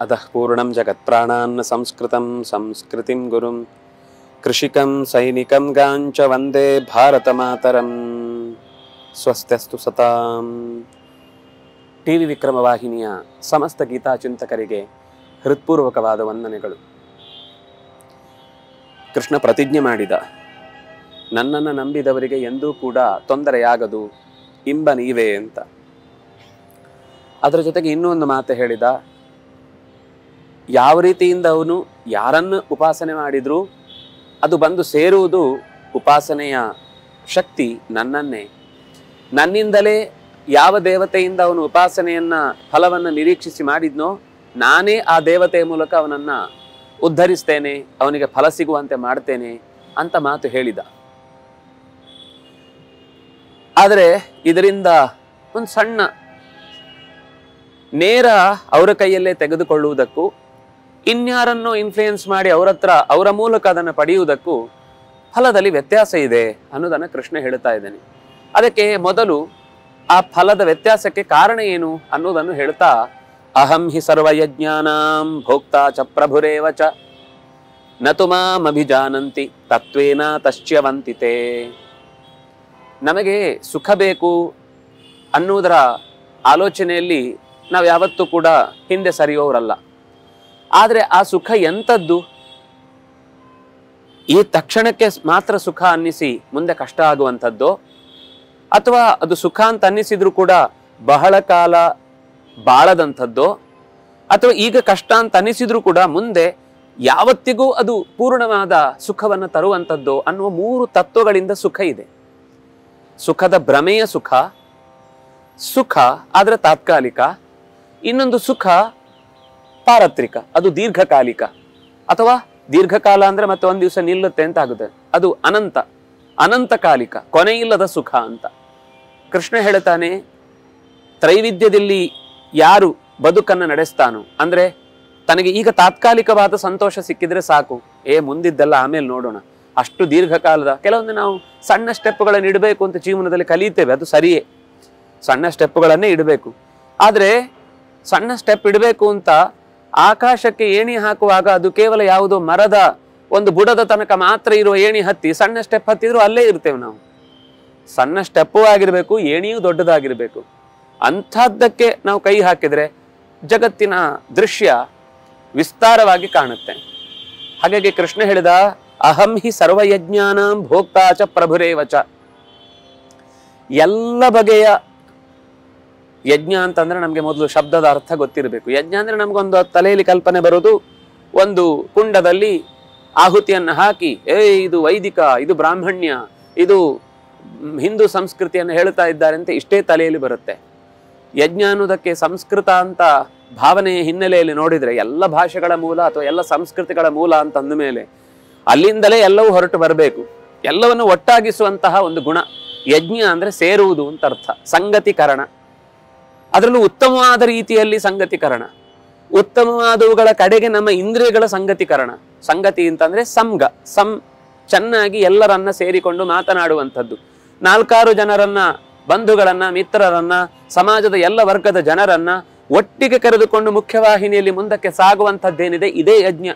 अतः पूर्णं जगत्प्राणान्न संस्कृतं संस्कृतिं गुरुं कृषिकं सैनिकं गाञ्च वन्दे भारतमातरं ಸ್ವಸ್ತ್ಯಸ್ತು ಸತಾಂ ಟಿ ವಿ ವಿಕ್ರಮ ವಾಹಿನಿಯ ಸಮಸ್ತ ಗೀತಾ ಚಿಂತಕರಿಗೆ ಹೃತ್ಪೂರ್ವಕವಾದ ವಂದನೆಗಳು ಕೃಷ್ಣ ಪ್ರತಿಜ್ಞೆ ಮಾಡಿದ ನನ್ನನ್ನು ನಂಬಿದವರಿಗೆ ಎಂದೂ ಕೂಡ ತೊಂದರೆಯಾಗದು ಇಂಬ ನೀವೇ ಅಂತ ಅದರ ಜೊತೆಗೆ ಇನ್ನೂ ಒಂದು ಮಾತು ಹೇಳಿದ ಯಾವ ರೀತಿಯಿಂದ ಅವನು ಯಾರನ್ನು ಉಪಾಸನೆ ಮಾಡಿದ್ರೂ ಅದು ಬಂದು ಸೇರುವುದು ಉಪಾಸನೆಯ ಶಕ್ತಿ ನನ್ನನ್ನೇ ನನ್ನಿಂದಲೇ ಯಾವ ದೇವತೆಯಿಂದ ಅವನು ಉಪಾಸನೆಯನ್ನ ಫಲವನ್ನು ನಿರೀಕ್ಷಿಸಿ ಮಾಡಿದ್ನೋ ನಾನೇ ಆ ದೇವತೆಯ ಮೂಲಕ ಅವನನ್ನ ಉದ್ಧರಿಸ್ತೇನೆ ಅವನಿಗೆ ಫಲ ಸಿಗುವಂತೆ ಮಾಡ್ತೇನೆ ಅಂತ ಮಾತು ಹೇಳಿದ ಆದರೆ ಇದರಿಂದ ಒಂದು ಸಣ್ಣ ನೇರ ಅವರ ಕೈಯಲ್ಲೇ ತೆಗೆದುಕೊಳ್ಳುವುದಕ್ಕೂ ಇನ್ಯಾರನ್ನೋ ಇನ್ಫ್ಲೂಯೆನ್ಸ್ ಮಾಡಿ ಅವರ ಹತ್ರ ಅವರ ಮೂಲಕ ಅದನ್ನು ಪಡೆಯುವುದಕ್ಕೂ ಫಲದಲ್ಲಿ ವ್ಯತ್ಯಾಸ ಇದೆ ಅನ್ನೋದನ್ನು ಕೃಷ್ಣ ಹೇಳ್ತಾ ಇದ್ದಾನೆ ಅದಕ್ಕೆ ಮೊದಲು ಆ ಫಲದ ವ್ಯತ್ಯಾಸಕ್ಕೆ ಕಾರಣ ಏನು ಅನ್ನೋದನ್ನು ಹೇಳ್ತಾ ಅಹಂ ಹಿ ಸರ್ವಯಜ್ಞಾನಾಂ ಭೋಕ್ತಾ ಚ ಪ್ರಭುರೇವ ಚ ನತು ಮಾಮಭಿಜಾನಂತಿ ತತ್ವೇನ ತಶ್ಚ್ಯವಂತಿತೆ ನಮಗೆ ಸುಖ ಬೇಕು ಅನ್ನುವುದರ ಆಲೋಚನೆಯಲ್ಲಿ ನಾವು ಯಾವತ್ತೂ ಕೂಡ ಹಿಂದೆ ಸರಿಯೋರಲ್ಲ ಆದರೆ ಆ ಸುಖ ಎಂಥದ್ದು ಈ ತಕ್ಷಣಕ್ಕೆ ಮಾತ್ರ ಸುಖ ಅನ್ನಿಸಿ ಮುಂದೆ ಕಷ್ಟ ಆಗುವಂಥದ್ದು ಅಥವಾ ಅದು ಸುಖ ಅಂತ ಅನ್ನಿಸಿದ್ರು ಕೂಡ ಬಹಳ ಕಾಲ ಬಾಳದಂಥದ್ದು ಅಥವಾ ಈಗ ಕಷ್ಟ ಅಂತ ಅನ್ನಿಸಿದ್ರು ಕೂಡ ಮುಂದೆ ಯಾವತ್ತಿಗೂ ಅದು ಪೂರ್ಣವಾದ ಸುಖವನ್ನು ತರುವಂಥದ್ದು ಅನ್ನುವ ಮೂರು ತತ್ವಗಳಿಂದ ಸುಖ ಇದೆ ಸುಖದ ಭ್ರಮೆಯ ಸುಖ ಸುಖ ಆದ್ರೆ ತಾತ್ಕಾಲಿಕ ಇನ್ನೊಂದು ಸುಖ ಪಾರತ್ರಿಕ ಅದು ದೀರ್ಘಕಾಲಿಕ ಅಥವಾ ದೀರ್ಘಕಾಲ ಅಂದ್ರೆ ಮತ್ತೆ ಒಂದ್ ದಿವಸ ನಿಲ್ಲುತ್ತೆ ಅಂತ ಆಗುತ್ತೆ ಅದು ಅನಂತ ಅನಂತಕಾಲಿಕ ಕೊನೆಯಿಲ್ಲದ ಸುಖ ಅಂತ ಕೃಷ್ಣ ಹೇಳ್ತಾನೆ ತ್ರೈವಿಧ್ಯದಲ್ಲಿ ಯಾರು ಬದುಕನ್ನು ನಡೆಸ್ತಾನೋ ಅಂದ್ರೆ ತನಗೆ ಈಗ ತಾತ್ಕಾಲಿಕವಾದ ಸಂತೋಷ ಸಿಕ್ಕಿದ್ರೆ ಸಾಕು ಏ ಮುಂದಿದ್ದೆಲ್ಲ ಆಮೇಲೆ ನೋಡೋಣ ಅಷ್ಟು ದೀರ್ಘಕಾಲದ ಕೆಲವೊಂದು ನಾವು ಸಣ್ಣ ಸ್ಟೆಪ್ಗಳನ್ನು ಇಡಬೇಕು ಅಂತ ಜೀವನದಲ್ಲಿ ಕಲಿಯುತ್ತೇವೆ ಅದು ಸರಿಯೇ ಸಣ್ಣ ಸ್ಟೆಪ್ಗಳನ್ನೇ ಇಡಬೇಕು ಆದರೆ ಸಣ್ಣ ಸ್ಟೆಪ್ ಇಡಬೇಕು ಅಂತ ಆಕಾಶಕ್ಕೆ ಏಣಿ ಹಾಕುವಾಗ ಅದು ಕೇವಲ ಯಾವುದೋ ಮರದ ಒಂದು ಬುಡದ ತನಕ ಮಾತ್ರ ಇರುವ ಏಣಿ ಹತ್ತಿ ಸಣ್ಣ ಸ್ಟೆಪ್ ಹತ್ತಿದ್ರು ಅಲ್ಲೇ ಇರ್ತೇವೆ ನಾವು ಸಣ್ಣ ಸ್ಟೆಪ್ಪು ಆಗಿರಬೇಕು ಏಣಿಯೂ ದೊಡ್ಡದಾಗಿರಬೇಕು ಅಂಥದ್ದಕ್ಕೆ ನಾವು ಕೈ ಹಾಕಿದ್ರೆ ಜಗತ್ತಿನ ದೃಶ್ಯ ವಿಸ್ತಾರವಾಗಿ ಕಾಣುತ್ತೆ ಹಾಗಾಗಿ ಕೃಷ್ಣ ಹೇಳಿದ ಅಹಂ ಹಿ ಸರ್ವಯಜ್ಞಾನಾಂ ಭೋಕ್ತಾ ಚ ಪ್ರಭುರೇವ ಚ ಎಲ್ಲ ಬಗೆಯ ಯಜ್ಞ ಅಂತಂದ್ರೆ ನಮಗೆ ಮೊದಲು ಶಬ್ದದ ಅರ್ಥ ಗೊತ್ತಿರಬೇಕು ಯಜ್ಞ ಅಂದ್ರೆ ನಮ್ಗೊಂದು ತಲೆಯಲ್ಲಿ ಕಲ್ಪನೆ ಬರೋದು ಒಂದು ಕುಂಡದಲ್ಲಿ ಆಹುತಿಯನ್ನು ಹಾಕಿ ಏ ಇದು ವೈದಿಕ ಇದು ಬ್ರಾಹ್ಮಣ್ಯ ಇದು ಮ್, ಹಿಂದೂ ಸಂಸ್ಕೃತಿಯನ್ನು ಹೇಳ್ತಾ ಇದ್ದಾರೆ ಅಂತ ಇಷ್ಟೇ ತಲೆಯಲ್ಲಿ ಬರುತ್ತೆ ಯಜ್ಞ ಅನ್ನೋದಕ್ಕೆ ಸಂಸ್ಕೃತ ಅಂತ ಭಾವನೆಯ ಹಿನ್ನೆಲೆಯಲ್ಲಿ ನೋಡಿದ್ರೆ ಎಲ್ಲ ಭಾಷೆಗಳ ಮೂಲ ಅಥವಾ ಎಲ್ಲ ಸಂಸ್ಕೃತಿಗಳ ಮೂಲ ಅಂತ ಅಂದ ಮೇಲೆ ಅಲ್ಲಿಂದಲೇ ಎಲ್ಲವೂ ಹೊರಟು ಬರಬೇಕು ಎಲ್ಲವನ್ನು ಒಟ್ಟಾಗಿಸುವಂತಹ ಒಂದು ಗುಣ ಯಜ್ಞ ಅಂದ್ರೆ ಸೇರುವುದು ಅಂತ ಅರ್ಥ ಸಂಗತಿಕರಣ ಅದರಲ್ಲೂ ಉತ್ತಮವಾದ ರೀತಿಯಲ್ಲಿ ಸಂಗತಿಕರಣ ಉತ್ತಮವಾದವುಗಳ ಕಡೆಗೆ ನಮ್ಮ ಇಂದ್ರಿಯಗಳ ಸಂಗತಿಕರಣ ಸಂಗತಿ ಅಂತಂದ್ರೆ ಸಂಘ ಸಂ ಚೆನ್ನಾಗಿ ಎಲ್ಲರನ್ನ ಸೇರಿಕೊಂಡು ಮಾತನಾಡುವಂಥದ್ದು ನಾಲ್ಕಾರು ಜನರನ್ನ ಬಂಧುಗಳನ್ನ ಮಿತ್ರರನ್ನ ಸಮಾಜದ ಎಲ್ಲ ವರ್ಗದ ಜನರನ್ನ ಒಟ್ಟಿಗೆ ಕರೆದುಕೊಂಡು ಮುಖ್ಯವಾಹಿನಿಯಲ್ಲಿ ಮುಂದಕ್ಕೆ ಸಾಗುವಂಥದ್ದೇನಿದೆ ಇದೇ ಯಜ್ಞ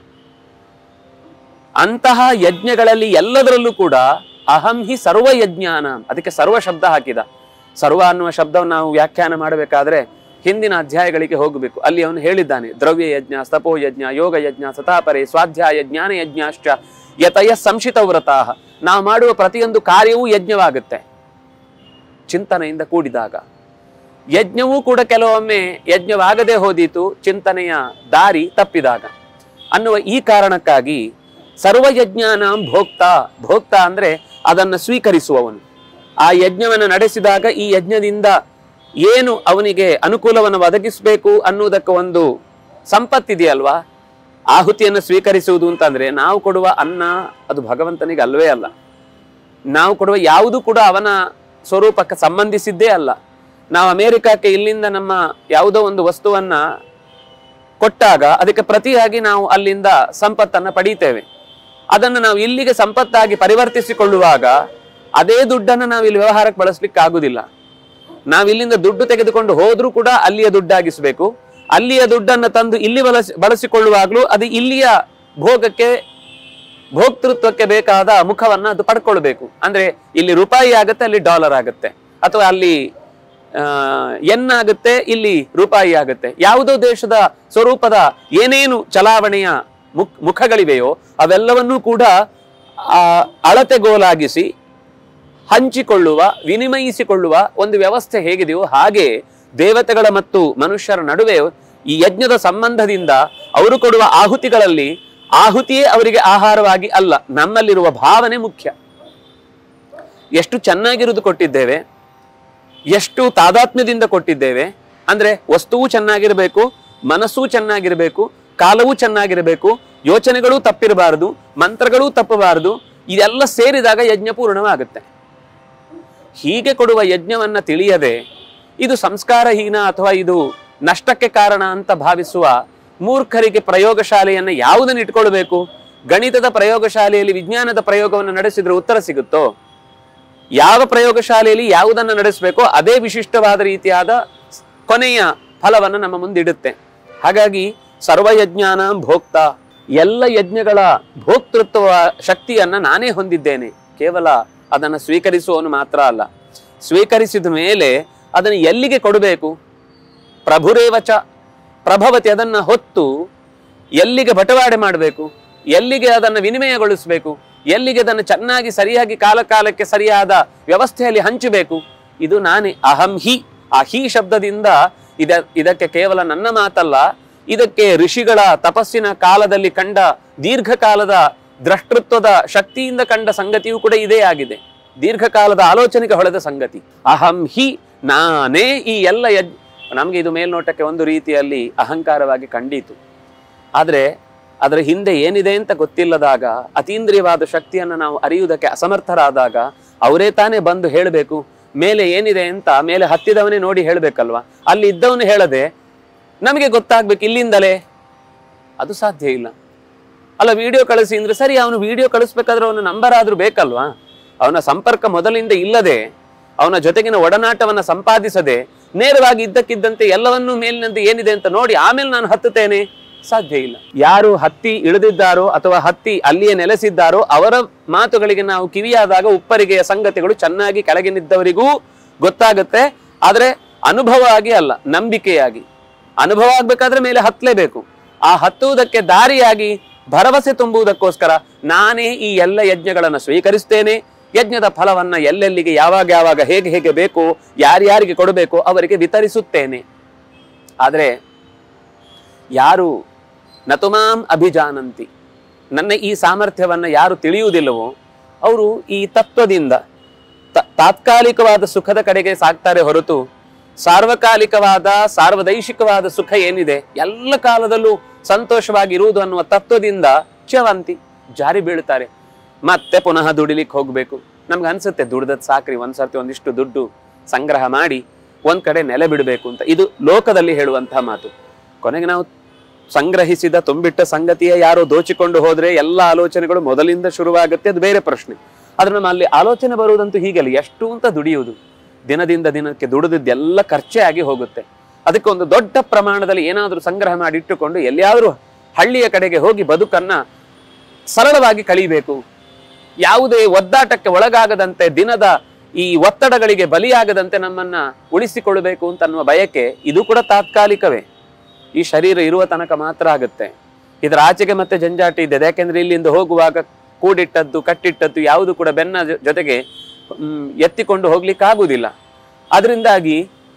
ಅಂತಹ ಯಜ್ಞಗಳಲ್ಲಿ ಎಲ್ಲದರಲ್ಲೂ ಕೂಡ ಅಹಂ ಹಿ ಸರ್ವ ಯಜ್ಞಾನ ಅದಕ್ಕೆ ಸರ್ವ ಶಬ್ದ ಹಾಕಿದ ಸರ್ವ ಅನ್ನುವ ಶಬ್ದವನ್ನು ನಾವು ವ್ಯಾಖ್ಯಾನ ಮಾಡಬೇಕಾದ್ರೆ ಹಿಂದಿನ ಅಧ್ಯಾಯಗಳಿಗೆ ಹೋಗಬೇಕು ಅಲ್ಲಿ ಅವನು ಹೇಳಿದ್ದಾನೆ ದ್ರವ್ಯ ಯಜ್ಞ ಸ್ತಪೋ ಯಜ್ಞ ಯೋಗ ಯಜ್ಞ ಸತಾಪರೆ ಸ್ವಾಧ್ಯಾಯ ಜ್ಞಾನ ಯಜ್ಞಾಶ್ಚ ಯತಯ ಸಂಶಿತ ವ್ರತಾಹ ನಾವು ಮಾಡುವ ಪ್ರತಿಯೊಂದು ಕಾರ್ಯವೂ ಯಜ್ಞವಾಗುತ್ತೆ ಚಿಂತನೆಯಿಂದ ಕೂಡಿದಾಗ ಯಜ್ಞವೂ ಕೂಡ ಕೆಲವೊಮ್ಮೆ ಯಜ್ಞವಾಗದೆ ಹೋದೀತು ಚಿಂತನೆಯ ದಾರಿ ತಪ್ಪಿದಾಗ ಅನ್ನುವ ಈ ಕಾರಣಕ್ಕಾಗಿ ಸರ್ವಯಜ್ಞಾನಾಂ ಭೋಕ್ತಾ ಭೋಕ್ತಾ ಅಂದ್ರೆ ಅದನ್ನು ಸ್ವೀಕರಿಸುವವನು ಆ ಯಜ್ಞವನ್ನು ನಡೆಸಿದಾಗ ಈ ಯಜ್ಞದಿಂದ ಏನು ಅವನಿಗೆ ಅನುಕೂಲವನ್ನು ಒದಗಿಸಬೇಕು ಅನ್ನುವುದಕ್ಕೆ ಒಂದು ಸಂಪತ್ತಿದೆಯಲ್ವಾ ಆಹುತಿಯನ್ನು ಸ್ವೀಕರಿಸುವುದು ಅಂತಂದ್ರೆ ನಾವು ಕೊಡುವ ಅನ್ನ ಅದು ಭಗವಂತನಿಗೆ ಅಲ್ವೇ ಅಲ್ಲ ನಾವು ಕೊಡುವ ಯಾವುದು ಕೂಡ ಅವನ ಸ್ವರೂಪಕ್ಕೆ ಸಂಬಂಧಿಸಿದ್ದೇ ಅಲ್ಲ ನಾವು ಅಮೆರಿಕಕ್ಕೆ ಇಲ್ಲಿಂದ ನಮ್ಮ ಯಾವುದೋ ಒಂದು ವಸ್ತುವನ್ನ ಕೊಟ್ಟಾಗ ಅದಕ್ಕೆ ಪ್ರತಿಯಾಗಿ ನಾವು ಅಲ್ಲಿಂದ ಸಂಪತ್ತನ್ನ ಪಡೀತೇವೆ ಅದನ್ನು ನಾವು ಇಲ್ಲಿಗೆ ಸಂಪತ್ತಾಗಿ ಪರಿವರ್ತಿಸಿಕೊಳ್ಳುವಾಗ ಅದೇ ದುಡ್ಡನ್ನು ನಾವು ಇಲ್ಲಿ ವ್ಯವಹಾರಕ್ಕೆ ಬಳಸ್ಲಿಕ್ಕೆ ಆಗುದಿಲ್ಲ ನಾವು ಇಲ್ಲಿಂದ ದುಡ್ಡು ತೆಗೆದುಕೊಂಡು ಹೋದ್ರೂ ಕೂಡ ಅಲ್ಲಿಯ ದುಡ್ಡಾಗಿಸಬೇಕು ಅಲ್ಲಿಯ ದುಡ್ಡನ್ನು ತಂದು ಇಲ್ಲಿ ಬಳಸಿ ಬಳಸಿಕೊಳ್ಳುವಾಗಲೂ ಅದು ಇಲ್ಲಿಯ ಭೋಗಕ್ಕೆ ಭೋಕ್ತೃತ್ವಕ್ಕೆ ಬೇಕಾದ ಮುಖವನ್ನ ಅದು ಪಡ್ಕೊಳ್ಬೇಕು ಅಂದ್ರೆ ಇಲ್ಲಿ ರೂಪಾಯಿ ಆಗುತ್ತೆ ಅಲ್ಲಿ ಡಾಲರ್ ಆಗುತ್ತೆ ಅಥವಾ ಅಲ್ಲಿ ಆ, ಎನ್ ಆಗುತ್ತೆ ಇಲ್ಲಿ ರೂಪಾಯಿ ಆಗುತ್ತೆ ಯಾವುದೋ ದೇಶದ ಸ್ವರೂಪದ ಏನೇನು ಚಲಾವಣೆಯ ಮುಖ ಮುಖಗಳಿವೆಯೋ ಅವೆಲ್ಲವನ್ನೂ ಕೂಡ ಆ, ಅಳತೆಗೋಲಾಗಿಸಿ ಹಂಚಿಕೊಳ್ಳುವ ವಿನಿಮಯಿಸಿಕೊಳ್ಳುವ ಒಂದು ವ್ಯವಸ್ಥೆ ಹೇಗಿದೆಯೋ ಹಾಗೆ ದೇವತೆಗಳ ಮತ್ತು ಮನುಷ್ಯರ ನಡುವೆ ಈ ಯಜ್ಞದ ಸಂಬಂಧದಿಂದ ಅವರು ಕೊಡುವ ಆಹುತಿಗಳಲ್ಲಿ ಆಹುತಿಯೇ ಅವರಿಗೆ ಆಹಾರವಾಗಿ ಅಲ್ಲ ನಮ್ಮಲ್ಲಿರುವ ಭಾವನೆ ಮುಖ್ಯ ಎಷ್ಟು ಚೆನ್ನಾಗಿರುವುದು ಕೊಟ್ಟಿದ್ದೇವೆ ಎಷ್ಟು ತಾದಾತ್ಮ್ಯದಿಂದ ಕೊಟ್ಟಿದ್ದೇವೆ ಅಂದ್ರೆ ವಸ್ತುವು ಚೆನ್ನಾಗಿರಬೇಕು ಮನಸ್ಸೂ ಚೆನ್ನಾಗಿರಬೇಕು ಕಾಲವೂ ಚೆನ್ನಾಗಿರಬೇಕು ಯೋಚನೆಗಳೂ ತಪ್ಪಿರಬಾರದು ಮಂತ್ರಗಳೂ ತಪ್ಪಬಾರದು ಇದೆಲ್ಲ ಸೇರಿದಾಗ ಯಜ್ಞ ಪೂರ್ಣವಾಗುತ್ತೆ ಹೀಗೆ ಕೊಡುವ ಯಜ್ಞವನ್ನ ತಿಳಿಯದೆ ಇದು ಸಂಸ್ಕಾರಹೀನ ಅಥವಾ ಇದು ನಷ್ಟಕ್ಕೆ ಕಾರಣ ಅಂತ ಭಾವಿಸುವ ಮೂರ್ಖರಿಗೆ ಪ್ರಯೋಗಶಾಲೆಯನ್ನ ಯಾವುದನ್ನು ಇಟ್ಕೊಳ್ಬೇಕು ಗಣಿತದ ಪ್ರಯೋಗಶಾಲೆಯಲ್ಲಿ ವಿಜ್ಞಾನದ ಪ್ರಯೋಗವನ್ನು ನಡೆಸಿದ್ರೆ ಉತ್ತರ ಸಿಗುತ್ತೋ ಯಾವ ಪ್ರಯೋಗಶಾಲೆಯಲ್ಲಿ ಯಾವುದನ್ನು ನಡೆಸಬೇಕೋ ಅದೇ ವಿಶಿಷ್ಟವಾದ ರೀತಿಯಾದ ಕೊನೆಯ ಫಲವನ್ನು ನಮ್ಮ ಮುಂದಿಡುತ್ತೆ ಹಾಗಾಗಿ ಸರ್ವಯಜ್ಞಾನ ಭೋಕ್ತ ಎಲ್ಲ ಯಜ್ಞಗಳ ಭೋಕ್ತೃತ್ವ ಶಕ್ತಿಯನ್ನ ನಾನೇ ಹೊಂದಿದ್ದೇನೆ ಕೇವಲ ಅದನ್ನು ಸ್ವೀಕರಿಸುವವನು ಮಾತ್ರ ಅಲ್ಲ ಸ್ವೀಕರಿಸಿದ ಮೇಲೆ ಅದನ್ನು ಎಲ್ಲಿಗೆ ಕೊಡಬೇಕು ಪ್ರಭುರೇವಚ ಪ್ರಭವತಿ ಅದನ್ನ ಹೊತ್ತು ಎಲ್ಲಿಗೆ ಬಟವಾಡೆ ಮಾಡಬೇಕು ಎಲ್ಲಿಗೆ ಅದನ್ನು ವಿನಿಮಯಗೊಳಿಸಬೇಕು ಎಲ್ಲಿಗೆ ಅದನ್ನು ಚೆನ್ನಾಗಿ ಸರಿಯಾಗಿ ಕಾಲ ಕಾಲಕ್ಕೆ ಸರಿಯಾದ ವ್ಯವಸ್ಥೆಯಲ್ಲಿ ಹಂಚಬೇಕು ಇದು ನಾನೇ ಅಹಂ ಹಿ ಆ ಹಿ ಶಬ್ದದಿಂದ ಇದ ಇದಕ್ಕೆ ಕೇವಲ ನನ್ನ ಮಾತಲ್ಲ ಇದಕ್ಕೆ ಋಷಿಗಳ ತಪಸ್ಸಿನ ಕಾಲದಲ್ಲಿ ಕಂಡ ದೀರ್ಘಕಾಲದ ದ್ರಷ್ಟೃತ್ವದ ಶಕ್ತಿಯಿಂದ ಕಂಡ ಸಂಗತಿಯೂ ಕೂಡ ಇದೇ ಆಗಿದೆ ದೀರ್ಘಕಾಲದ ಆಲೋಚನೆಗೆ ಹೊಳೆದ ಸಂಗತಿ ಅಹಂ ಹಿ ನಾನೇ ಈ ಎಲ್ಲ ಯಜ್ ನಮಗೆ ಇದು ಮೇಲ್ನೋಟಕ್ಕೆ ಒಂದು ರೀತಿಯಲ್ಲಿ ಅಹಂಕಾರವಾಗಿ ಕಂಡೀತು ಆದರೆ ಅದರ ಹಿಂದೆ ಏನಿದೆ ಅಂತ ಗೊತ್ತಿಲ್ಲದಾಗ ಅತೀಂದ್ರಿಯವಾದ ಶಕ್ತಿಯನ್ನು ನಾವು ಅರಿಯುವುದಕ್ಕೆ ಅಸಮರ್ಥರಾದಾಗ ಅವರೇ ತಾನೇ ಬಂದು ಹೇಳಬೇಕು ಮೇಲೆ ಏನಿದೆ ಅಂತ ಮೇಲೆ ಹತ್ತಿದವನೇ ನೋಡಿ ಹೇಳಬೇಕಲ್ವಾ ಅಲ್ಲಿ ಇದ್ದವನು ಹೇಳದೆ ನಮಗೆ ಗೊತ್ತಾಗ್ಬೇಕು ಇಲ್ಲಿಂದಲೇ ಅದು ಸಾಧ್ಯ ಇಲ್ಲ ಅಲ್ಲ ವಿಡಿಯೋ ಕಳಿಸಿ ಅಂದ್ರೆ ಸರಿ ಅವನು ವಿಡಿಯೋ ಕಳಿಸ್ಬೇಕಾದ್ರೆ ಅವನ ನಂಬರ್ ಆದ್ರೂ ಬೇಕಲ್ವಾ ಅವನ ಸಂಪರ್ಕ ಮೊದಲಿಂದ ಇಲ್ಲದೆ ಅವನ ಜೊತೆಗಿನ ಒಡನಾಟವನ್ನ ಸಂಪಾದಿಸದೆ ನೇರವಾಗಿ ಇದ್ದಕ್ಕಿದ್ದಂತೆ ಎಲ್ಲವನ್ನೂ ಮೇಲಿನಂತೆ ಏನಿದೆ ಅಂತ ನೋಡಿ ಆಮೇಲೆ ನಾನು ಹತ್ತುತ್ತೇನೆ ಸಾಧ್ಯ ಇಲ್ಲ ಯಾರು ಹತ್ತಿ ಇಳಿದಿದ್ದಾರೋ ಅಥವಾ ಹತ್ತಿ ಅಲ್ಲಿಯೇ ನೆಲೆಸಿದ್ದಾರೋ ಅವರ ಮಾತುಗಳಿಗೆ ನಾವು ಕಿವಿಯಾದಾಗ ಉಪ್ಪರಿಗೆಯ ಸಂಗತಿಗಳು ಚೆನ್ನಾಗಿ ಕೆಳಗಿನಿದ್ದವರಿಗೂ ಗೊತ್ತಾಗುತ್ತೆ ಆದ್ರೆ ಅನುಭವ ಆಗಿ ಅಲ್ಲ ನಂಬಿಕೆಯಾಗಿ ಅನುಭವ ಆಗ್ಬೇಕಾದ್ರೆ ಮೇಲೆ ಹತ್ತಲೇಬೇಕು ಆ ಹತ್ತುವುದಕ್ಕೆ ದಾರಿಯಾಗಿ ಭರವಸೆ ತುಂಬುವುದಕ್ಕೋಸ್ಕರ ನಾನೇ ಈ ಎಲ್ಲ ಯಜ್ಞಗಳನ್ನು ಸ್ವೀಕರಿಸ್ತೇನೆ ಯಜ್ಞದ ಫಲವನ್ನ ಎಲ್ಲೆಲ್ಲಿಗೆ ಯಾವಾಗ ಯಾವಾಗ ಹೇಗೆ ಹೇಗೆ ಬೇಕು ಯಾರ್ಯಾರಿಗೆ ಕೊಡಬೇಕು ಅವರಿಗೆ ವಿತರಿಸುತ್ತೇನೆ ಆದರೆ ಯಾರು ನತುಮಾಂ ಅಭಿಜಾನಂತಿ ನನ್ನ ಈ ಸಾಮರ್ಥ್ಯವನ್ನ ಯಾರು ತಿಳಿಯುವುದಿಲ್ಲವೋ ಅವರು ಈ ತತ್ವದಿಂದ ತ- ತಾತ್ಕಾಲಿಕವಾದ ಸುಖದ ಕಡೆಗೆ ಸಾಗ್ತಾರೆ ಹೊರತು ಸಾರ್ವಕಾಲಿಕವಾದ ಸಾರ್ವದೈಶಿಕವಾದ ಸುಖ ಏನಿದೆ ಎಲ್ಲ ಕಾಲದಲ್ಲೂ ಸಂತೋಷವಾಗಿರುವುದು ಅನ್ನುವ ತತ್ವದಿಂದ ಚವಂತಿ ಜಾರಿ ಬೀಳ್ತಾರೆ ಮತ್ತೆ ಪುನಃ ದುಡಿಲಿಕ್ಕೆ ಹೋಗ್ಬೇಕು ನಮ್ಗೆ ಅನ್ಸುತ್ತೆ ದುಡ್ದದ್ ಸಾಕ್ರಿ ಒಂದ್ಸರ್ತಿ ಒಂದಿಷ್ಟು ದುಡ್ಡು ಸಂಗ್ರಹ ಮಾಡಿ ಒಂದ್ ಕಡೆ ನೆಲೆ ಬಿಡಬೇಕು ಅಂತ ಇದು ಲೋಕದಲ್ಲಿ ಹೇಳುವಂತಹ ಮಾತು ಕೊನೆಗೆ ನಾವು ಸಂಗ್ರಹಿಸಿದ ತುಂಬಿಟ್ಟ ಸಂಗತಿಯ ಯಾರೋ ದೋಚಿಕೊಂಡು ಹೋದ್ರೆ ಎಲ್ಲ ಆಲೋಚನೆಗಳು ಮೊದಲಿಂದ ಶುರುವಾಗುತ್ತೆ ಅದು ಬೇರೆ ಪ್ರಶ್ನೆ ಆದ್ರೆ ನಮ್ಮ ಅಲ್ಲಿ ಆಲೋಚನೆ ಬರುವುದಂತೂ ಹೀಗಲ್ಲ ಎಷ್ಟು ಅಂತ ದುಡಿಯುವುದು ದಿನದಿಂದ ದಿನಕ್ಕೆ ದುಡಿದದ್ದೆಲ್ಲ ಖರ್ಚೇ ಆಗಿ ಹೋಗುತ್ತೆ ಅದಕ್ಕೆ ಒಂದು ದೊಡ್ಡ ಪ್ರಮಾಣದಲ್ಲಿ ಏನಾದರೂ ಸಂಗ್ರಹ ಮಾಡಿ ಇಟ್ಟುಕೊಂಡು ಎಲ್ಲಿಯಾದರೂ ಹಳ್ಳಿಯ ಕಡೆಗೆ ಹೋಗಿ ಬದುಕನ್ನ ಸರಳವಾಗಿ ಕಳಿಬೇಕು ಯಾವುದೇ ಒದ್ದಾಟಕ್ಕೆ ಒಳಗಾಗದಂತೆ ದಿನದ ಈ ಒತ್ತಡಗಳಿಗೆ ಬಲಿಯಾಗದಂತೆ ನಮ್ಮನ್ನ ಉಳಿಸಿಕೊಳ್ಳಬೇಕು ಅಂತ ಅನ್ನುವ ಬಯಕೆ ಇದು ಕೂಡ ತಾತ್ಕಾಲಿಕವೇ ಈ ಶರೀರ ಇರುವ ತನಕ ಮಾತ್ರ ಆಗುತ್ತೆ ಇದರ ಆಚೆಗೆ ಮತ್ತೆ ಜಂಜಾಟ ಇದೆ ಯಾಕೆಂದ್ರೆ ಇಲ್ಲಿಂದ ಹೋಗುವಾಗ ಕೂಡಿಟ್ಟದ್ದು ಕಟ್ಟಿಟ್ಟದ್ದು ಯಾವುದು ಕೂಡ ಬೆನ್ನ ಜೊ- ಜೊತೆಗೆ ಮ್, ಎತ್ತಿಕೊಂಡು ಹೋಗ್ಲಿಕ್ಕೆ ಆಗುವುದಿಲ್ಲ ಅದರಿಂದಾಗಿ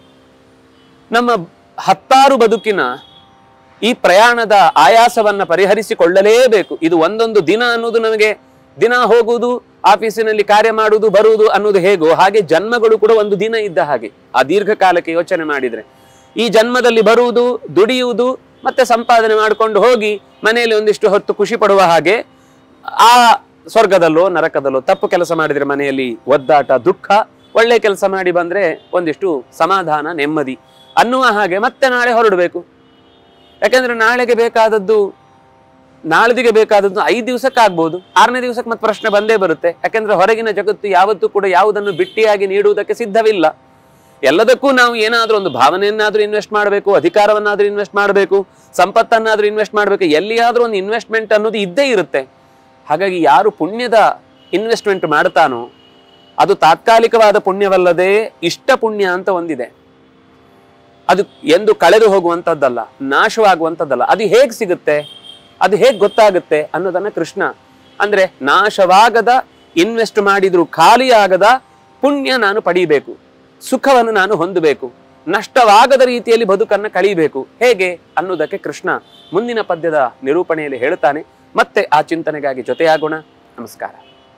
ನಮ್ಮ ಹತ್ತಾರು ಬದುಕಿನ ಈ ಪ್ರಯಾಣದ ಆಯಾಸವನ್ನ ಪರಿಹರಿಸಿಕೊಳ್ಳಲೇಬೇಕು ಇದು ಒಂದೊಂದು ದಿನ ಅನ್ನೋದು ನಮಗೆ ದಿನ ಹೋಗುವುದು ಆಫೀಸಿನಲ್ಲಿ ಕಾರ್ಯ ಮಾಡುವುದು ಬರುವುದು ಅನ್ನೋದು ಹೇಗೋ ಹಾಗೆ ಜನ್ಮಗಳು ಕೂಡ ಒಂದು ದಿನ ಇದ್ದ ಹಾಗೆ ಆ ದೀರ್ಘಕಾಲಕ್ಕೆ ಯೋಚನೆ ಮಾಡಿದ್ರೆ ಈ ಜನ್ಮದಲ್ಲಿ ಬರುವುದು ದುಡಿಯುವುದು ಮತ್ತೆ ಸಂಪಾದನೆ ಮಾಡಿಕೊಂಡು ಹೋಗಿ ಮನೆಯಲ್ಲಿ ಒಂದಿಷ್ಟು ಹೊತ್ತು ಖುಷಿ ಪಡುವ ಹಾಗೆ ಆ ಸ್ವರ್ಗದಲ್ಲೋ ನರಕದಲ್ಲೋ ತಪ್ಪು ಕೆಲಸ ಮಾಡಿದ್ರೆ ಮನೆಯಲ್ಲಿ ಒದ್ದಾಟ ದುಃಖ ಒಳ್ಳೆ ಕೆಲಸ ಮಾಡಿ ಬಂದ್ರೆ ಒಂದಿಷ್ಟು ಸಮಾಧಾನ ನೆಮ್ಮದಿ ಅನ್ನುವ ಹಾಗೆ ಮತ್ತೆ ನಾಳೆ ಹೊರಡಬೇಕು ಯಾಕಂದ್ರೆ ನಾಳೆಗೆ ಬೇಕಾದದ್ದು ನಾಳ್ದಿಗೆ ಬೇಕಾದದ್ದು ಐದು ದಿವಸಕ್ಕಾಗ್ಬೋದು ಆರನೇ ದಿವಸಕ್ಕೆ ಮತ್ತೆ ಪ್ರಶ್ನೆ ಬಂದೇ ಬರುತ್ತೆ ಯಾಕಂದ್ರೆ ಹೊರಗಿನ ಜಗತ್ತು ಯಾವತ್ತೂ ಕೂಡ ಯಾವುದನ್ನು ಬಿಟ್ಟಿಯಾಗಿ ನೀಡುವುದಕ್ಕೆ ಸಿದ್ಧವಿಲ್ಲ ಎಲ್ಲದಕ್ಕೂ ನಾವು ಏನಾದ್ರೂ ಒಂದು ಭಾವನೆಯನ್ನಾದ್ರೂ ಇನ್ವೆಸ್ಟ್ ಮಾಡಬೇಕು ಅಧಿಕಾರವನ್ನಾದ್ರೂ ಇನ್ವೆಸ್ಟ್ ಮಾಡಬೇಕು ಸಂಪತ್ತನ್ನಾದ್ರೂ ಇನ್ವೆಸ್ಟ್ ಮಾಡಬೇಕು ಎಲ್ಲಿಯಾದ್ರೂ ಒಂದು ಇನ್ವೆಸ್ಟ್ಮೆಂಟ್ ಅನ್ನೋದು ಇದ್ದೇ ಇರುತ್ತೆ ಹಾಗಾಗಿ ಯಾರು ಪುಣ್ಯದ ಇನ್ವೆಸ್ಟ್ಮೆಂಟ್ ಮಾಡ್ತಾನೋ ಅದು ತಾತ್ಕಾಲಿಕವಾದ ಪುಣ್ಯವಲ್ಲದೆ ಇಷ್ಟ ಪುಣ್ಯ ಅಂತ ಒಂದಿದೆ ಅದು ಎಂದು ಕಳೆದು ಹೋಗುವಂಥದ್ದಲ್ಲ ನಾಶವಾಗುವಂಥದ್ದಲ್ಲ ಅದು ಹೇಗೆ ಸಿಗುತ್ತೆ ಅದು ಹೇಗೆ ಗೊತ್ತಾಗುತ್ತೆ ಅನ್ನೋದನ್ನ ಕೃಷ್ಣ ಅಂದ್ರೆ ನಾಶವಾಗದ ಇನ್ವೆಸ್ಟ್ ಮಾಡಿದ್ರು ಖಾಲಿಯಾಗದ ಪುಣ್ಯ ನಾನು ಪಡೀಬೇಕು ಸುಖವನ್ನು ನಾನು ಹೊಂದಬೇಕು ನಷ್ಟವಾಗದ ರೀತಿಯಲ್ಲಿ ಬದುಕನ್ನು ಕಳೀಬೇಕು ಹೇಗೆ ಅನ್ನೋದಕ್ಕೆ ಕೃಷ್ಣ ಮುಂದಿನ ಪದ್ಯದ ನಿರೂಪಣೆಯಲ್ಲಿ ಹೇಳ್ತಾನೆ ಮತ್ತೆ ಆ ಚಿಂತನೆಗಾಗಿ ಜೊತೆಯಾಗೋಣ ನಮಸ್ಕಾರ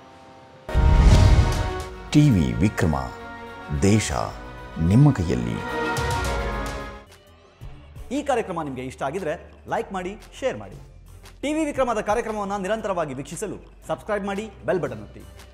ಟಿವಿ ವಿಕ್ರಮ ದೇಶ ನಿಮ್ಮ ಕೈಯಲ್ಲಿ ಈ ಕಾರ್ಯಕ್ರಮ ನಿಮಗೆ ಇಷ್ಟ ಆಗಿದ್ರೆ ಲೈಕ್ ಮಾಡಿ ಶೇರ್ ಮಾಡಿ ಟಿವಿ ವಿಕ್ರಮದ ಕಾರ್ಯಕ್ರಮವನ್ನು ನಿರಂತರವಾಗಿ ವೀಕ್ಷಿಸಲು ಸಬ್ಸ್ಕ್ರೈಬ್ ಮಾಡಿ ಬೆಲ್ ಬಟನ್ ಒತ್ತಿ